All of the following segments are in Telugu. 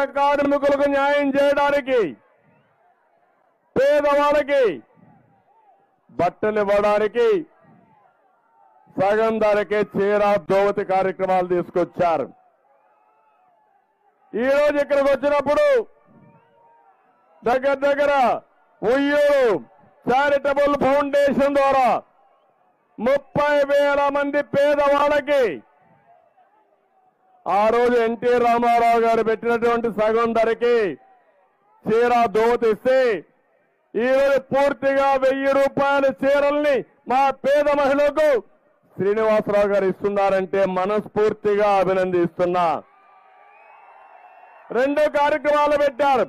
కార్మికులకు న్యాయం చేయడానికి పేదవాళ్ళకి బట్టలు ఇవ్వడానికి సగం ధరకే చీర దోవతి కార్యక్రమాలు తీసుకొచ్చారు ఈ రోజు ఇక్కడికి వచ్చినప్పుడు దగ్గర దగ్గర ఉయ్యూరు చారిటబుల్ ఫౌండేషన్ ద్వారా ముప్పై వేల మంది పేదవాళ్ళకి ఆ రోజు ఎన్టీ రామారావు గారు పెట్టినటువంటి సగం ధరకి చీర దోవతిస్తే ఈ రోజు పూర్తిగా వెయ్యి రూపాయల చీరల్ని మా పేద మహిళకు శ్రీనివాసరావు గారు ఇస్తున్నారంటే మనస్ఫూర్తిగా అభినందిస్తున్నా రెండు కార్యక్రమాలు పెట్టారు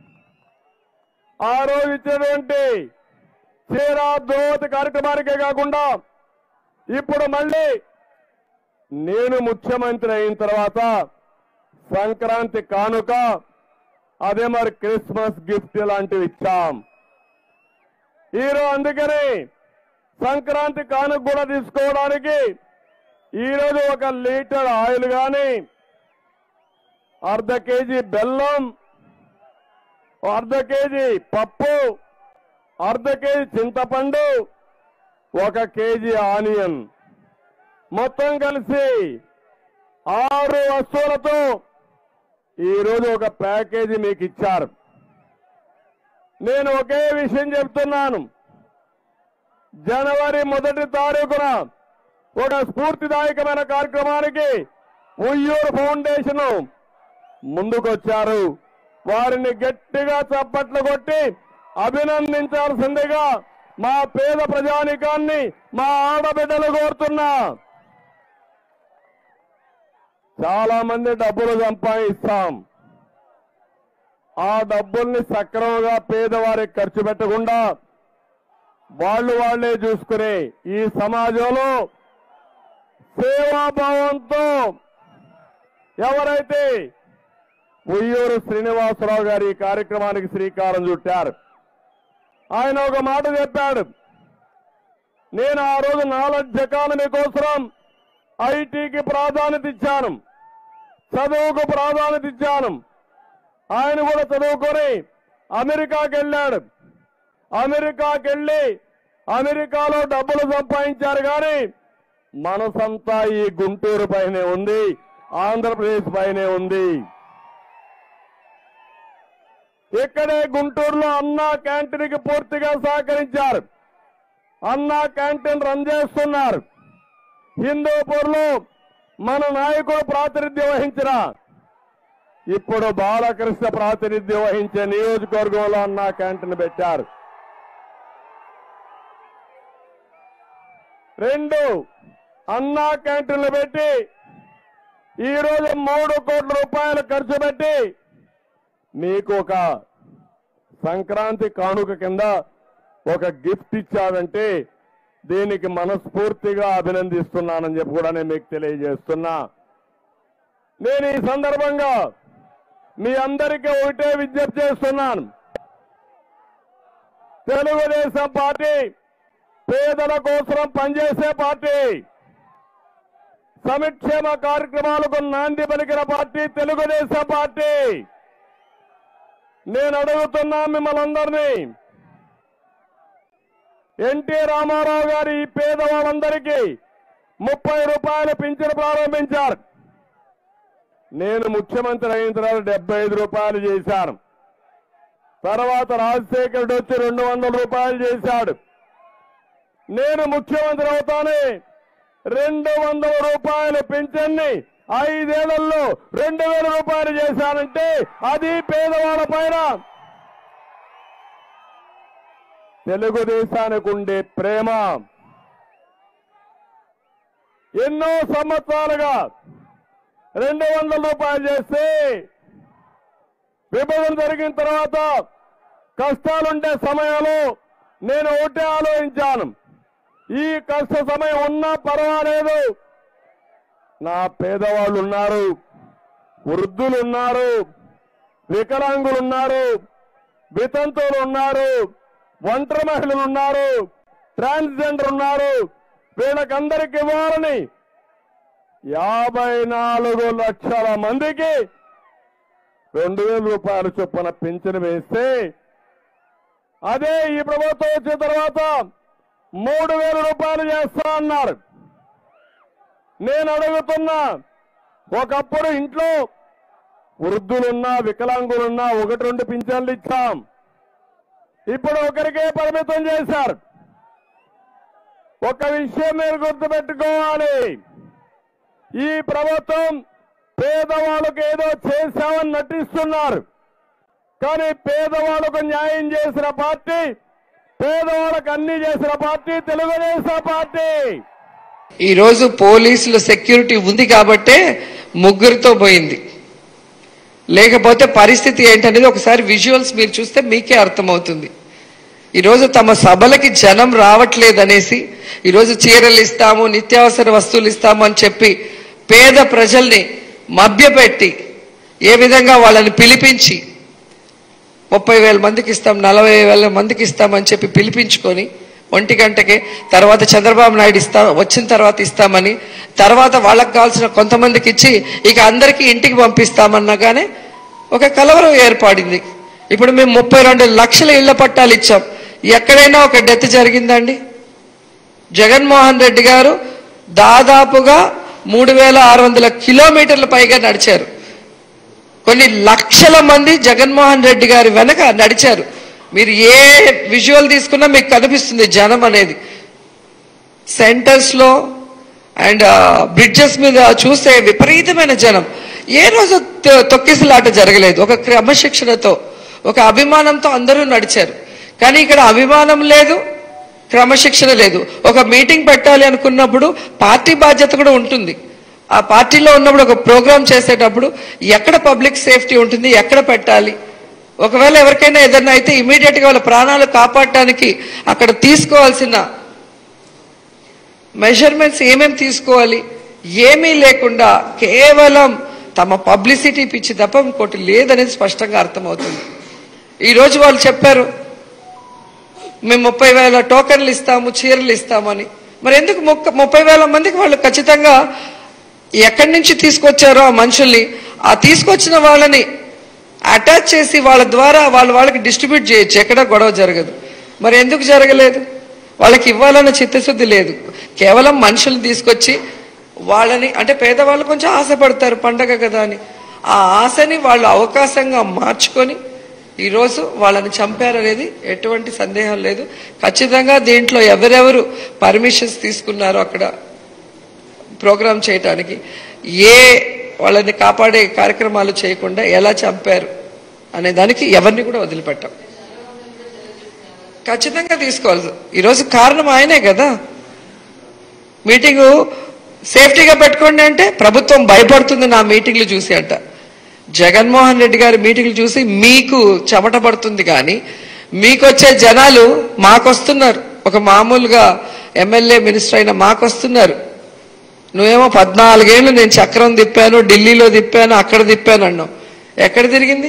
ఆ రోజు ఇచ్చినటువంటి చీర దోవతి కార్యక్రమానికే కాకుండా ఇప్పుడు మళ్ళీ నేను ముఖ్యమంత్రి అయిన తర్వాత సంక్రాంతి కానుక అదే మరి క్రిస్మస్ గిఫ్ట్ లాంటివి ఇచ్చాం ఈరోజు అందుకని సంక్రాంతి కానుక కూడా తీసుకోవడానికి ఈరోజు ఒక లీటర్ ఆయిల్ కానీ అర్ధ కేజీ బెల్లం అర్ధ కేజీ పప్పు అర్ధ కేజీ చింతపండు ఒక కేజీ ఆనియన్ మొత్తం కలిసి ఆరు వస్తువులతో ఈరోజు ఒక ప్యాకేజీ మీకు ఇచ్చారు నేను ఒకే విషయం చెప్తున్నాను జనవరి మొదటి తారీఖున ఒక స్ఫూర్తిదాయకమైన కార్యక్రమానికి ఉయ్యూరు ఫౌండేషన్ ముందుకొచ్చారు వారిని గట్టిగా చప్పట్లు కొట్టి అభినందించాల్సిందిగా మా పేద ప్రజానికాన్ని మా ఆడబిడ్డలు కోరుతున్నా చాలా మంది డబ్బులు సంపాదిస్తాం ఆ డబ్బుల్ని సక్రమంగా పేదవారికి ఖర్చు పెట్టకుండా వాళ్ళు వాళ్లే చూసుకునే ఈ సమాజంలో సేవాభావంతో ఎవరైతే ఉయ్యూరు శ్రీనివాసరావు గారు ఈ కార్యక్రమానికి శ్రీకారం చుట్టారు ఆయన ఒక మాట చెప్పాడు నేను ఆ రోజు నాలెడ్జ్ ఎకానమీ కోసం ఐటీకి ప్రాధాన్యత ఇచ్చాను చదువుకు ప్రాధాన్యత ఇచ్చాను ఆయన కూడా చదువుకొని అమెరికాకి వెళ్ళాడు అమెరికాకి వెళ్ళి అమెరికాలో డబ్బులు సంపాదించారు కానీ మనసంతా ఈ గుంటూరు పైనే ఉంది ఆంధ్రప్రదేశ్ పైనే ఉంది ఇక్కడే గుంటూరులో అన్నా క్యాంటీన్ కి పూర్తిగా సహకరించారు అన్నా క్యాంటీన్ రన్ చేస్తున్నారు హిందూపూర్ లో మన నాయకుడు ప్రాతినిధ్యం వహించిన ఇప్పుడు బాలకృష్ణ ప్రాతినిధ్యం వహించే నియోజకవర్గంలో అన్నా క్యాంటీన్ పెట్టారు రెండు అన్నా క్యాంటీన్లు పెట్టి ఈ రోజు మూడు కోట్ల రూపాయలు ఖర్చు పెట్టి మీకు ఒక సంక్రాంతి కానుక కింద ఒక గిఫ్ట్ ఇచ్చాడంటే దీనికి మనస్ఫూర్తిగా అభినందిస్తున్నానని చెప్పి కూడా నేను మీకు తెలియజేస్తున్నా నేను ఈ సందర్భంగా మీ అందరికీ ఒకటే విజ్ఞప్తి చేస్తున్నాను తెలుగుదేశం పార్టీ పేదల కోసం పనిచేసే పార్టీ సంక్షేమ కార్యక్రమాలకు నాంది పలికిన పార్టీ తెలుగుదేశం పార్టీ నేను అడుగుతున్నా మిమ్మల్ని అందరినీ ఎన్టీ రామారావు గారు ఈ పేదవాళ్ళందరికీ ముప్పై రూపాయల పింఛను ప్రారంభించారు నేను ముఖ్యమంత్రి అయిన తర్వాత డెబ్బై ఐదు రూపాయలు చేశాను తర్వాత రాజశేఖరుడు వచ్చి రెండు వందల రూపాయలు చేశాడు నేను ముఖ్యమంత్రి అవుతానే రెండు వందల రూపాయల పింఛన్ని ఐదేళ్లలో రెండు వేల రూపాయలు చేశానంటే అది పేదవాళ్ళ పైన తెలుగుదేశానికి ఉండే ప్రేమ ఎన్నో సంవత్సరాలుగా రెండు వందల రూపాయలు చేస్తే విభజన జరిగిన తర్వాత కష్టాలుండే సమయంలో నేను ఒకటే ఆలోచించాను ఈ కష్ట సమయం ఉన్నా పర్వాలేదు నా పేదవాళ్ళు ఉన్నారు వృద్ధులు ఉన్నారు వికలాంగులు ఉన్నారు వితంతువులు ఉన్నారు ఒంటరి మహిళలు ఉన్నారు ట్రాన్స్జెండర్ ఉన్నారు వీళ్ళకందరికి ఇవ్వాలని యాభై నాలుగు లక్షల మందికి రెండు వేల రూపాయల చొప్పున పింఛను వేస్తే అదే ఈ ప్రభుత్వం వచ్చిన తర్వాత మూడు వేల రూపాయలు చేస్తా అన్నారు నేను అడుగుతున్నా ఒకప్పుడు ఇంట్లో వృద్ధులున్నా వికలాంగులున్నా ఒకటి రెండు పింఛన్లు ఇచ్చాం ఇప్పుడు ఒకరికే పరిమితం చేశారు ఒక విషయం మీరు గుర్తుపెట్టుకోవాలి ఈ ప్రభుత్వం పేదవాళ్ళకు ఏదో చేశామని నటిస్తున్నారు కానీ పేదవాళ్ళకు న్యాయం చేసిన పార్టీ పేదవాళ్ళకు అన్ని చేసిన పార్టీ తెలుగుదేశం పార్టీ ఈ రోజు పోలీసుల సెక్యూరిటీ ఉంది కాబట్టే ముగ్గురితో పోయింది లేకపోతే పరిస్థితి ఏంటనేది ఒకసారి విజువల్స్ మీరు చూస్తే మీకే అర్థమవుతుంది ఈరోజు తమ సభలకి జనం రావట్లేదనేసి ఈరోజు చీరలు ఇస్తాము నిత్యావసర వస్తువులు ఇస్తాము అని చెప్పి పేద ప్రజల్ని మభ్యపెట్టి ఏ విధంగా వాళ్ళని పిలిపించి ముప్పై వేల మందికి ఇస్తాం నలభై వేల మందికి ఇస్తామని చెప్పి పిలిపించుకొని ఒంటి గంటకే తర్వాత చంద్రబాబు నాయుడు ఇస్తా వచ్చిన తర్వాత ఇస్తామని తర్వాత వాళ్ళకి కావాల్సిన కొంతమందికి ఇచ్చి ఇక అందరికీ ఇంటికి పంపిస్తామన్నగానే ఒక కలవరం ఏర్పడింది ఇప్పుడు మేము ముప్పై రెండు లక్షల ఇళ్ల పట్టాలు ఇచ్చాం ఎక్కడైనా ఒక డెత్ జరిగిందండి జగన్మోహన్ రెడ్డి గారు దాదాపుగా మూడు వేల ఆరు వందల కిలోమీటర్ల పైగా నడిచారు కొన్ని లక్షల మంది జగన్మోహన్ రెడ్డి గారి వెనక నడిచారు మీరు ఏ విజువల్ తీసుకున్నా మీకు కనిపిస్తుంది జనం అనేది సెంటర్స్ లో అండ్ బ్రిడ్జెస్ మీద చూస్తే విపరీతమైన జనం ఏ రోజు తొ- తొక్కిసలాట జరగలేదు ఒక క్రమశిక్షణతో ఒక అభిమానంతో అందరూ నడిచారు కానీ ఇక్కడ అభిమానం లేదు క్రమశిక్షణ లేదు ఒక మీటింగ్ పెట్టాలి అనుకున్నప్పుడు పార్టీ బాధ్యత కూడా ఉంటుంది ఆ పార్టీలో ఉన్నప్పుడు ఒక ప్రోగ్రామ్ చేసేటప్పుడు ఎక్కడ పబ్లిక్ సేఫ్టీ ఉంటుంది ఎక్కడ పెట్టాలి ఒకవేళ ఎవరికైనా ఏదైనా అయితే ఇమీడియట్ గా వాళ్ళ ప్రాణాలు కాపాడటానికి అక్కడ తీసుకోవాల్సిన మెజర్మెంట్స్ ఏమేమి తీసుకోవాలి ఏమీ లేకుండా కేవలం తమ పబ్లిసిటీ పిచ్చి తప్ప ఇంకోటి లేదనేది స్పష్టంగా అర్థమవుతుంది ఈరోజు వాళ్ళు చెప్పారు మేము ముప్పై వేల టోకన్లు ఇస్తాము చీరలు ఇస్తామని మరి ఎందుకు ముక్క ముప్పై వేల మందికి వాళ్ళు ఖచ్చితంగా ఎక్కడి నుంచి తీసుకొచ్చారో ఆ మనుషుల్ని ఆ తీసుకొచ్చిన వాళ్ళని అటాచ్ చేసి వాళ్ళ ద్వారా వాళ్ళ వాళ్ళకి డిస్ట్రిబ్యూట్ చేయొచ్చు ఎక్కడ గొడవ జరగదు మరి ఎందుకు జరగలేదు వాళ్ళకి ఇవ్వాలన్న చిత్తశుద్ధి లేదు కేవలం మనుషుల్ని తీసుకొచ్చి వాళ్ళని అంటే పేదవాళ్ళు కొంచెం ఆశపడతారు పండగ కదా అని ఆ ఆశని వాళ్ళు అవకాశంగా మార్చుకొని ఈరోజు వాళ్ళని చంపారనేది ఎటువంటి సందేహం లేదు ఖచ్చితంగా దీంట్లో ఎవరెవరు పర్మిషన్స్ తీసుకున్నారో అక్కడ ప్రోగ్రామ్ చేయటానికి ఏ వాళ్ళని కాపాడే కార్యక్రమాలు చేయకుండా ఎలా చంపారు అనే దానికి ఎవరిని కూడా వదిలిపెట్టాం ఖచ్చితంగా తీసుకోవాలి ఈరోజు కారణం ఆయనే కదా మీటింగు సేఫ్టీగా పెట్టుకోండి అంటే ప్రభుత్వం భయపడుతుంది నా మీటింగ్లు చూసి అంట జగన్మోహన్ రెడ్డి గారి మీటింగ్లు చూసి మీకు చెమట పడుతుంది కానీ మీకు వచ్చే జనాలు మాకొస్తున్నారు ఒక మామూలుగా ఎమ్మెల్యే మినిస్టర్ అయిన మాకొస్తున్నారు నువ్వేమో పద్నాలుగేళ్ళు నేను చక్రం తిప్పాను ఢిల్లీలో తిప్పాను అక్కడ తిప్పాను అన్నావు ఎక్కడ తిరిగింది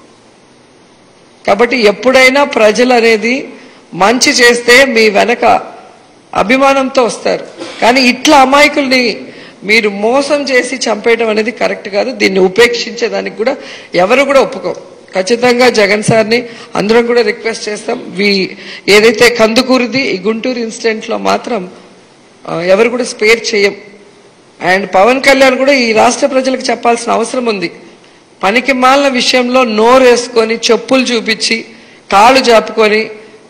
కాబట్టి ఎప్పుడైనా ప్రజలు అనేది మంచి చేస్తే మీ వెనక అభిమానంతో వస్తారు కానీ ఇట్లా అమాయకుల్ని మీరు మోసం చేసి చంపేయడం అనేది కరెక్ట్ కాదు దీన్ని ఉపేక్షించేదానికి కూడా ఎవరు కూడా ఒప్పుకోం ఖచ్చితంగా జగన్ సార్ని అందరం కూడా రిక్వెస్ట్ చేస్తాం వి ఏదైతే కందుకూరిది ఈ గుంటూరు ఇన్సిడెంట్ లో మాత్రం ఆ, ఎవరు కూడా స్పేర్ చేయం అండ్ పవన్ కళ్యాణ్ కూడా ఈ రాష్ట్ర ప్రజలకు చెప్పాల్సిన అవసరం ఉంది పనికి మాలిన విషయంలో నోరు వేసుకొని చెప్పులు చూపించి కాళ్ళు జాపుకొని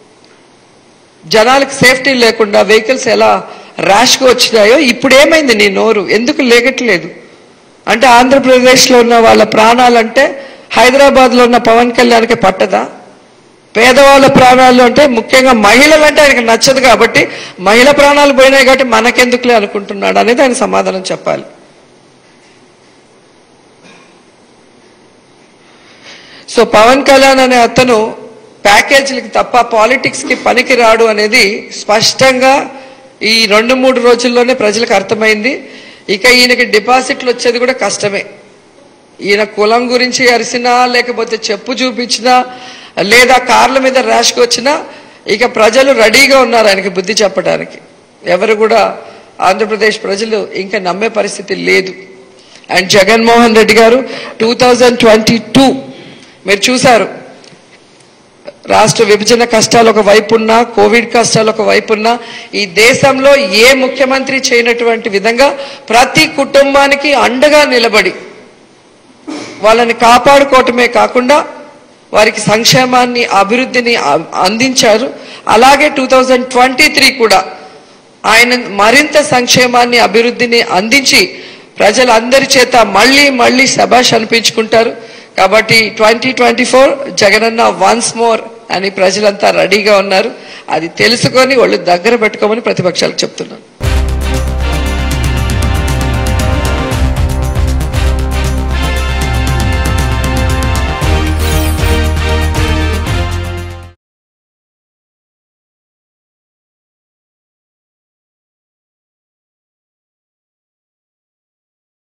జనాలకు సేఫ్టీ లేకుండా వెహికల్స్ ఎలా ర్యాష్గా వచ్చినాయో ఇప్పుడు ఏమైంది నీ నోరు ఎందుకు లేగట్లేదు అంటే ఆంధ్రప్రదేశ్లో ఉన్న వాళ్ళ ప్రాణాలంటే హైదరాబాద్లో ఉన్న పవన్ కళ్యాణ్కి పట్టదా పేదవాళ్ళ ప్రాణాలు అంటే ముఖ్యంగా మహిళలు అంటే ఆయనకు నచ్చదు కాబట్టి మహిళ ప్రాణాలు పోయినాయి కాబట్టి మనకెందుకులే అనుకుంటున్నాడు అనేది ఆయన సమాధానం చెప్పాలి సో పవన్ కళ్యాణ్ అనే అతను ప్యాకేజీలకి తప్ప పాలిటిక్స్ కి పనికి రాడు అనేది స్పష్టంగా ఈ రెండు మూడు రోజుల్లోనే ప్రజలకు అర్థమైంది ఇక ఈయనకి డిపాజిట్లు వచ్చేది కూడా కష్టమే ఈయన కులం గురించి అరిసినా లేకపోతే చెప్పు చూపించినా లేదా కార్ల మీద ర్యాష్కి వచ్చినా ఇక ప్రజలు రెడీగా ఉన్నారు ఆయనకి బుద్ధి చెప్పడానికి ఎవరు కూడా ఆంధ్రప్రదేశ్ ప్రజలు ఇంకా నమ్మే పరిస్థితి లేదు అండ్ జగన్మోహన్ రెడ్డి గారు టూ థౌజండ్ ట్వంటీ టూ మీరు చూశారు రాష్ట్ర విభజన కష్టాలు ఒక వైపు ఉన్నా కోవిడ్ కష్టాలు ఒక వైపు ఉన్నా ఈ దేశంలో ఏ ముఖ్యమంత్రి చేయనటువంటి విధంగా ప్రతి కుటుంబానికి అండగా నిలబడి వాళ్ళని కాపాడుకోవటమే కాకుండా వారికి సంక్షేమాన్ని అభివృద్ధిని అ- అందించారు అలాగే టూ థౌజండ్ ట్వంటీ త్రీ కూడా ఆయన మరింత సంక్షేమాన్ని అభివృద్ధిని అందించి ప్రజలందరి చేత మళ్ళీ మళ్ళీ శబాష్ అనిపించుకుంటారు కాబట్టి ట్వంటీ ట్వంటీ ఫోర్ జగనన్న వన్స్ మోర్ అని ప్రజలంతా రెడీగా ఉన్నారు అది తెలుసుకొని వాళ్ళు దగ్గర పెట్టుకోమని ప్రతిపక్షాలకు చెప్తున్నాను